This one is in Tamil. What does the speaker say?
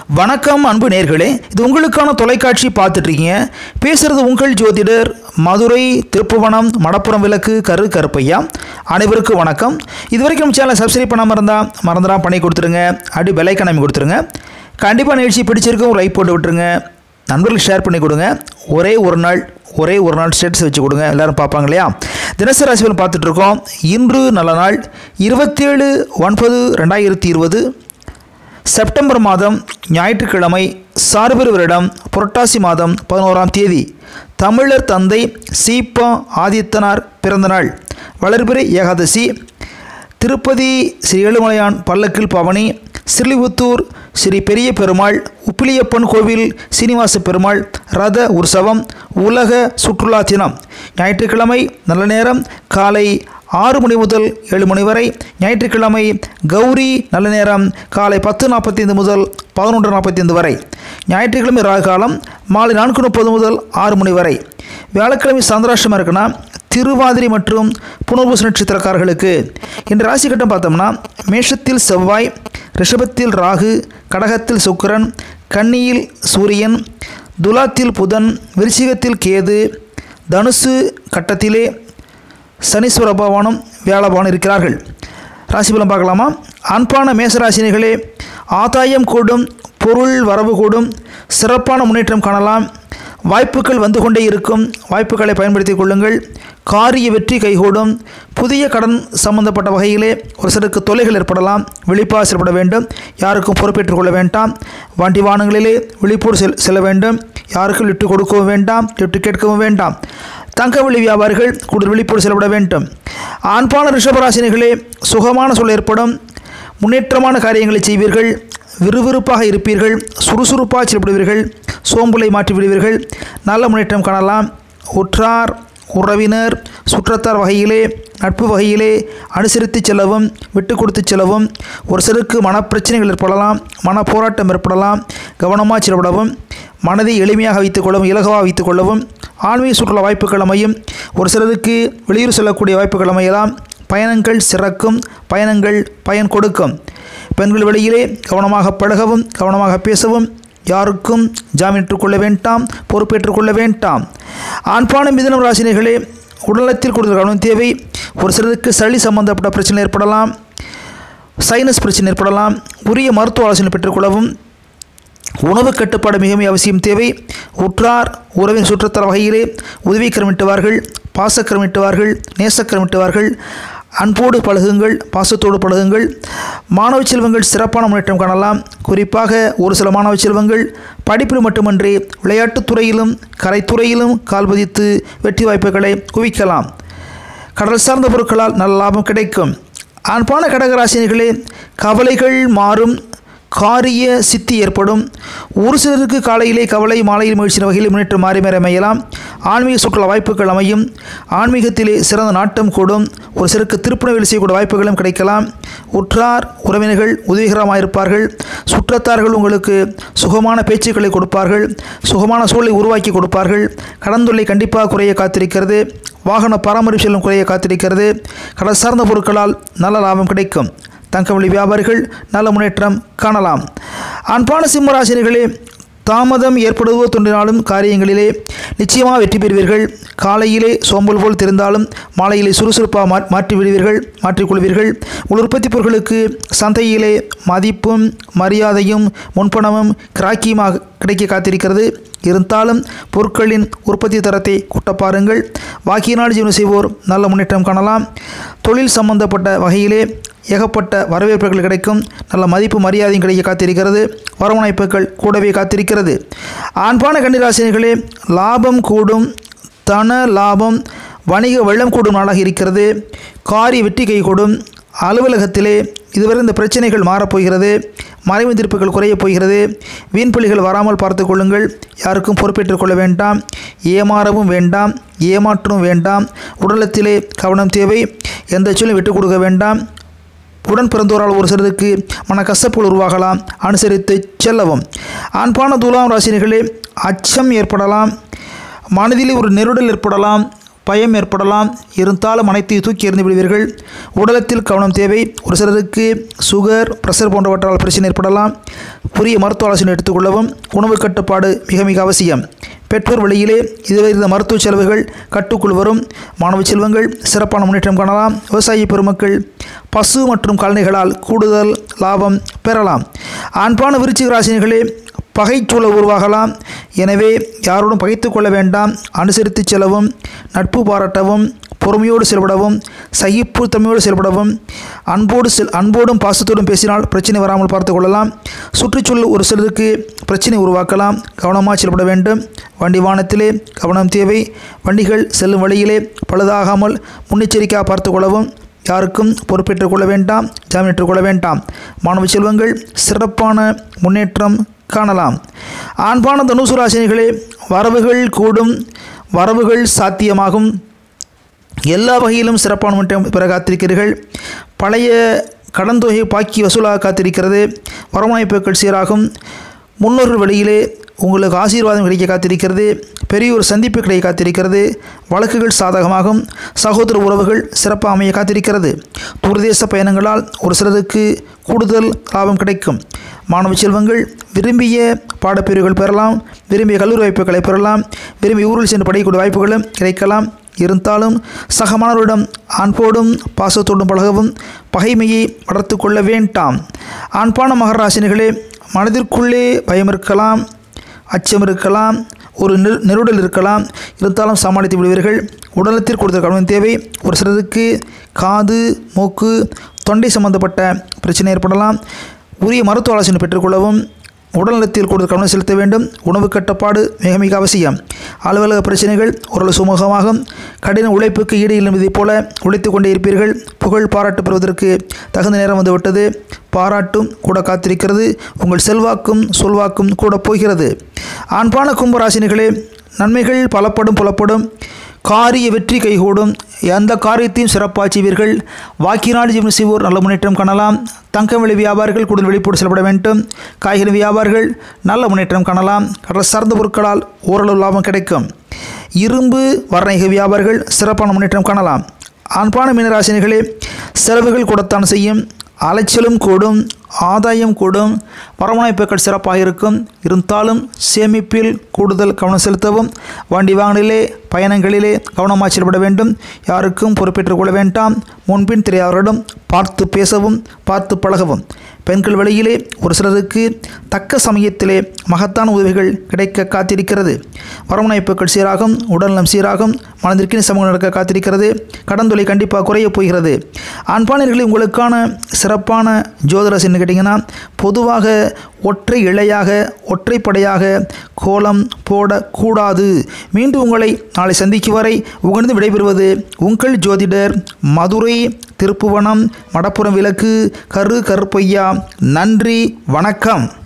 வணக்கம் அன்பு நேர்களே இது உங்களுக்கான தொலைக்காட்சி பார்த்துட்ருக்கீங்க பேசுகிறது உங்கள் ஜோதிடர் மதுரை திருப்புவனம் மடப்புறம் விளக்கு கரு கருப்பையா அனைவருக்கும் வணக்கம் இது வரைக்கும் நம்ம சேனலை சப்ஸ்கிரைப் பண்ணாமல் இருந்தால் மறந்துடா பண்ணி கொடுத்துருங்க அப்படி பெலைக்கன் அமைக்க கொடுத்துருங்க கண்டிப்பாக நிகழ்ச்சி பிடிச்சிருக்கும் ஒரு லைக் போட்டு விட்டுருங்க நண்பர்களுக்கு ஷேர் பண்ணி கொடுங்க ஒரே ஒரு நாள் ஒரே ஒரு நாள் ஸ்டேட்டஸ் வச்சு கொடுங்க எல்லாரும் பார்ப்பாங்க இல்லையா தினசரி ராசிபலன் பார்த்துட்ருக்கோம் இன்று நல்ல நாள் இருபத்தேழு ஒன்பது ரெண்டாயிரத்தி இருபது செப்டம்பர் மாதம் ஞாயிற்றுக்கிழமை சார்பெரு வருடம் புரட்டாசி மாதம் பதினோராம் தேதி தமிழர் தந்தை சீப்பா ஆதித்தனார் பிறந்த நாள் வளர்பிறை ஏகாதசி திருப்பதி ஸ்ரீ ஏழுமலையான் பல்லக்கில் பவனி ஸ்ரீலிபுத்தூர் ஸ்ரீ பெரிய பெருமாள் உப்பிலியப்பன் கோவில் சீனிவாச பெருமாள் ரத உற்சவம் உலக சுற்றுலா தினம் ஞாயிற்றுக்கிழமை நல்ல நேரம் காலை ஆறு மணி முதல் ஏழு மணி வரை ஞாயிற்றுக்கிழமை கௌரி நல்ல நேரம் காலை பத்து நாற்பத்தைந்து முதல் பதினொன்று நாற்பத்தைந்து வரை ஞாயிற்றுக்கிழமை ராகு காலம் மாலை நான்கு முப்பது முதல் ஆறு மணி வரை வியாழக்கிழமை சந்திராஷ்டமம் இருக்குன்னா திருவாதிரை மற்றும் புனர்பூச நட்சத்திரக்காரர்களுக்கு இன்று ராசி கட்டம் பார்த்தோம்னா மேஷத்தில் செவ்வாய் ரிஷபத்தில் ராகு கடகத்தில் சுக்கிரன் கன்னியில் சூரியன் துலாத்தில் புதன் விருச்சிகத்தில் கேது தனுசு கட்டத்திலே சனீஸ்வர பகவானும் வியாழ பகவானும் இருக்கிறார்கள் ராசிபலம் பார்க்கலாமா அன்பான மேசராசினிகளே ஆதாயம் கூடும் பொருள் வரவு கூடும் சிறப்பான முன்னேற்றம் காணலாம் வாய்ப்புகள் வந்து கொண்டே இருக்கும் வாய்ப்புகளை பயன்படுத்திக் கொள்ளுங்கள் காரிய வெற்றி கைகூடும் புதிய கடன் சம்பந்தப்பட்ட வகையிலே ஒரு சிலருக்கு தொல்லைகள் ஏற்படலாம் விழிப்பாக செயல்பட வேண்டும் யாருக்கும் பொறுப்பேற்றுக் கொள்ள வேண்டாம் வண்டி வாகனங்களிலே விழிப்போடு செல் செல்ல வேண்டும் யாருக்கும் லிட்டு கொடுக்கவும் வேண்டாம் லிட்டு கேட்கவும் வேண்டாம் தங்கவெளி வியாபாரிகள் கூடுதல் விழிப்போடு செயல்பட வேண்டும் ஆண்பான ரிஷபராசினிகளே சுகமான சூழல் ஏற்படும் முன்னேற்றமான காரியங்களை செய்வீர்கள் விறுவிறுப்பாக இருப்பீர்கள் சுறுசுறுப்பாக செயல்படுவீர்கள் சோம்பலை மாற்றி விடுவீர்கள் நல்ல முன்னேற்றம் காணலாம் உற்றார் உறவினர் சுற்றத்தார் வகையிலே நட்பு வகையிலே அனுசரித்து செல்லவும் விட்டு கொடுத்து செல்லவும் ஒரு சிலருக்கு மனப்பிரச்சனைகள் ஏற்படலாம் மன போராட்டம் ஏற்படலாம் கவனமாக செயல்படவும் மனதை எளிமையாக வைத்துக்கொள்ளவும் இலகுவாக வைத்துக்கொள்ளவும் ஆன்மீக சுற்றுலா வாய்ப்புகள் அமையும் ஒரு சிலருக்கு வெளியூர் செல்லக்கூடிய வாய்ப்புகள் அமையலாம் பயணங்கள் சிறக்கும் பயணங்கள் பயன் கொடுக்கும் பெண்கள் வெளியிலே கவனமாக பழகவும் கவனமாக பேசவும் யாருக்கும் ஜாமீன் கொள்ள வேண்டாம் பொறுப்பேற்றுக் கொள்ள வேண்டாம் ஆண்பான மிதனம் ராசினிகளே உடல்நலத்தில் கூடுதல் கவனம் தேவை ஒரு சிலருக்கு சளி சம்பந்தப்பட்ட பிரச்சனை ஏற்படலாம் சைனஸ் பிரச்சனை ஏற்படலாம் உரிய மருத்துவ ஆலோசனை பெற்றுக்கொள்ளவும் உணவு கட்டுப்பாடு மிகவும் அவசியம் தேவை உற்றார் உறவின் சுற்றத்தர வகையிலே உதவிக்கரமிட்டுவார்கள் பாசக்கரமிட்டுவார்கள் நேசக்கரமிட்டுவார்கள் அன்போடு பழகுங்கள் பாசத்தோடு பழகுங்கள் மாணவ செல்வங்கள் சிறப்பான முன்னேற்றம் காணலாம் குறிப்பாக ஒரு சில மாணவ செல்வங்கள் படிப்பில் மட்டுமன்றி விளையாட்டுத் துறையிலும் கலைத்துறையிலும் கால் பதித்து வெற்றி வாய்ப்புகளை குவிக்கலாம் கடல் சார்ந்த பொருட்களால் நல்ல லாபம் கிடைக்கும் அன்பான கடகராசினிகளே கவலைகள் மாறும் காரிய சித்தி ஏற்படும் ஒரு சிலருக்கு காலையிலே கவலை மாலையில் மகிழ்ச்சியின் வகையில் முன்னேற்றம் மாறி மாறி அமையலாம் ஆன்மீக சுற்றுலா வாய்ப்புகள் அமையும் ஆன்மீகத்திலே சிறந்த நாட்டம் கூடும் ஒரு சிலருக்கு திருப்பண வேலை செய்யக்கூடிய வாய்ப்புகளும் கிடைக்கலாம் உற்றார் உறவினர்கள் உதவிகரமாக இருப்பார்கள் சுற்றத்தார்கள் உங்களுக்கு சுகமான பேச்சுக்களை கொடுப்பார்கள் சுகமான சூழலை உருவாக்கி கொடுப்பார்கள் கடன் தொல்லை கண்டிப்பாக குறைய காத்திருக்கிறது வாகன பராமரிப்பு செல்லும் குறைய காத்திருக்கிறது கடல் சார்ந்த பொருட்களால் நல்ல லாபம் கிடைக்கும் தங்கவழி வியாபாரிகள் நல்ல முன்னேற்றம் காணலாம் அன்பான சிம்மராசினிகளே தாமதம் ஏற்படுவதோ தோன்றினாலும் காரியங்களிலே நிச்சயமாக வெற்றி பெறுவீர்கள் காலையிலே சோம்பல் போல் தெரிந்தாலும் மாலையிலே சுறுசுறுப்பாக மா மாற்றி விடுவீர்கள் மாற்றிக்கொள்வீர்கள் உங்கள் உற்பத்தி பொருட்களுக்கு சந்தையிலே மதிப்பும் மரியாதையும் முன்பணமும் கிராக்கியமாக கிடைக்க காத்திருக்கிறது இருந்தாலும் பொருட்களின் உற்பத்தி தரத்தை கூட்ட பாருங்கள் வாக்கியநாடு ஜீவனம் செய்வோர் நல்ல முன்னேற்றம் காணலாம் தொழில் சம்பந்தப்பட்ட வகையிலே ஏகப்பட்ட வரவேற்புகள் கிடைக்கும் நல்ல மதிப்பு மரியாதையும் கிடைக்க காத்திருக்கிறது வரவணைப்புகள் கூடவே காத்திருக்கிறது ஆண்பான கன்னிராசினிகளே லாபம் கூடும் தன லாபம் வணிக வெள்ளம் கூடும் நாளாக இருக்கிறது காரி வெற்றி கை கூடும் அலுவலகத்திலே இதுவரை இந்த பிரச்சனைகள் மாறப்போகிறது மறைவு தீர்ப்புகள் குறையப் போகிறது வீண்பலிகள் வராமல் பார்த்து கொள்ளுங்கள் யாருக்கும் பொறுப்பேற்றுக் கொள்ள வேண்டாம் ஏமாறவும் வேண்டாம் ஏமாற்றவும் வேண்டாம் உடலத்திலே கவனம் தேவை எந்த சொல்லும் விட்டுக் கொடுக்க வேண்டாம் உடன் பிறந்தோரால் ஒரு சிலருக்கு மன கசப்புகள் உருவாகலாம் அனுசரித்து செல்லவும் ஆண்பான துலாம் ராசினிகளே அச்சம் ஏற்படலாம் மனதிலே ஒரு நெருடல் ஏற்படலாம் பயம் ஏற்படலாம் இருந்தாலும் அனைத்தையும் தூக்கி எறிந்து விடுவீர்கள் உடலத்தில் கவனம் தேவை ஒரு சிலருக்கு சுகர் பிரஷர் போன்றவற்றால் பிரச்சனை ஏற்படலாம் புதிய மருத்துவ ஆலோசனை எடுத்துக்கொள்ளவும் உணவு கட்டுப்பாடு மிக மிக அவசியம் பெற்றோர் வழியிலே இதுவரை இருந்த மருத்துவ செலவுகள் கட்டுக்குள் வரும் மாணவ செல்வங்கள் சிறப்பான முன்னேற்றம் காணலாம் விவசாய பெருமக்கள் பசு மற்றும் கால்நடைகளால் கூடுதல் லாபம் பெறலாம் ஆண்பான விருச்சிக ராசினிகளே பகைச்சூழ உருவாகலாம் எனவே யாரோடும் பகைத்து கொள்ள வேண்டாம் அனுசரித்து செல்லவும் நட்பு பாராட்டவும் பொறுமையோடு செயல்படவும் சகிப்பு தன்மையோடு செயல்படவும் அன்போடு செல் அன்போடும் பாசத்தோடும் பேசினால் பிரச்சனை வராமல் பார்த்து கொள்ளலாம் சுற்றுச்சூழல் ஒரு சிலருக்கு பிரச்சனை உருவாக்கலாம் கவனமாக செயல்பட வேண்டும் வண்டி வாகனத்திலே கவனம் தேவை வண்டிகள் செல்லும் வழியிலே பழுதாகாமல் முன்னெச்சரிக்கையாக பார்த்து கொள்ளவும் யாருக்கும் பொறுப்பேற்றுக் கொள்ள வேண்டாம் ஜாமீன் கொள்ள வேண்டாம் மாணவ செல்வங்கள் சிறப்பான முன்னேற்றம் காணலாம் ஆண்பான தனுசு ராசினிகளே வரவுகள் கூடும் வரவுகள் சாத்தியமாகும் எல்லா வகையிலும் சிறப்பான முன்னேற்றம் பெற காத்திருக்கிறீர்கள் பழைய கடன் தொகை பாக்கி வசூலாக காத்திருக்கிறது வரவணைப்புகள் சீராகும் முன்னோர்கள் வழியிலே உங்களுக்கு ஆசீர்வாதம் கிடைக்க காத்திருக்கிறது பெரிய ஒரு சந்திப்பு கிடைக்க காத்திருக்கிறது வழக்குகள் சாதகமாகும் சகோதர உறவுகள் சிறப்பாக அமைய காத்திருக்கிறது தூர்தேச பயணங்களால் ஒரு சிலருக்கு கூடுதல் லாபம் கிடைக்கும் மாணவ செல்வங்கள் விரும்பிய பாடப்பிரிவுகள் பெறலாம் விரும்பிய கல்லூரி வாய்ப்புகளை பெறலாம் விரும்பிய ஊரில் சென்று படிக்கக்கூடிய வாய்ப்புகளும் கிடைக்கலாம் இருந்தாலும் சக மாணவரிடம் அன்போடும் பாசத்தோடும் பழகவும் பகைமையை வளர்த்து கொள்ள வேண்டாம் ஆண்பான மகராசினிகளே மனதிற்குள்ளே பயம் இருக்கலாம் அச்சம் இருக்கலாம் ஒரு நெரு நெருடல் இருக்கலாம் இருந்தாலும் சமாளித்து விடுவீர்கள் உடலத்தில் கொடுத்த கவனம் தேவை ஒரு சிலருக்கு காது மூக்கு தொண்டை சம்பந்தப்பட்ட பிரச்சனை ஏற்படலாம் உரிய மருத்துவ ஆலோசனை பெற்றுக்கொள்ளவும் உடல்நலத்தில் கூடுதல் கவனம் செலுத்த வேண்டும் உணவு கட்டுப்பாடு மிக மிக அவசியம் அலுவலக பிரச்சனைகள் ஓரளவு சுமூகமாக கடின உழைப்புக்கு ஈடு இல்லாததைப் போல உழைத்து கொண்டே இருப்பீர்கள் புகழ் பாராட்டு பெறுவதற்கு தகுந்த நேரம் வந்துவிட்டது பாராட்டும் கூட காத்திருக்கிறது உங்கள் செல்வாக்கும் சொல்வாக்கும் கூட போகிறது ஆண்பான கும்பராசினிகளே நன்மைகள் பலப்படும் புலப்படும் காரிய வெற்றி கைகூடும் எந்த காரியத்தையும் சிறப்பாக செய்வீர்கள் வாக்கினால் ஜீவன் செய்வோர் நல்ல முன்னேற்றம் காணலாம் தங்கம் விலை வியாபாரிகள் கூடுதல் வெளிப்போடு செல்லப்பட வேண்டும் காய்கறி வியாபாரிகள் நல்ல முன்னேற்றம் காணலாம் கடல் சார்ந்த பொருட்களால் ஓரளவு லாபம் கிடைக்கும் இரும்பு வர்ணக வியாபாரிகள் சிறப்பான முன்னேற்றம் காணலாம் ஆண்பான மீனராசினிகளே செலவுகள் கூடத்தான் செய்யும் அலைச்சலும் கூடும் ஆதாயம் கூடும் வரவணைப்புகள் சிறப்பாக இருக்கும் இருந்தாலும் சேமிப்பில் கூடுதல் கவனம் செலுத்தவும் வண்டி வாகனிலே பயணங்களிலே கவனமாக செயல்பட வேண்டும் யாருக்கும் பொறுப்பேற்றுக் கொள்ள வேண்டாம் முன்பின் தெரியாதவரிடம் பார்த்து பேசவும் பார்த்து பழகவும் பெண்கள் வழியிலே ஒரு சிலருக்கு தக்க சமயத்திலே மகத்தான உதவிகள் கிடைக்க காத்திருக்கிறது வரவணைப்புகள் சீராகும் உடல்நலம் சீராகும் மனதிற்கு சமூகம் நடக்க காத்திருக்கிறது கடன் தொலை கண்டிப்பாக குறைய போகிறது ஆண்பாளர்களை உங்களுக்கான சிறப்பான ஜோதிடர்ஸ்ன்னு கேட்டிங்கன்னா பொதுவாக ஒற்றை இழையாக ஒற்றைப்படையாக கோலம் போடக்கூடாது மீண்டும் உங்களை நாளை சந்திக்கும் வரை உங்களிடம் விடைபெறுவது உங்கள் ஜோதிடர் மதுரை திருப்புவனம் மடப்புறம் விளக்கு கரு கருப்பையா நன்றி வணக்கம்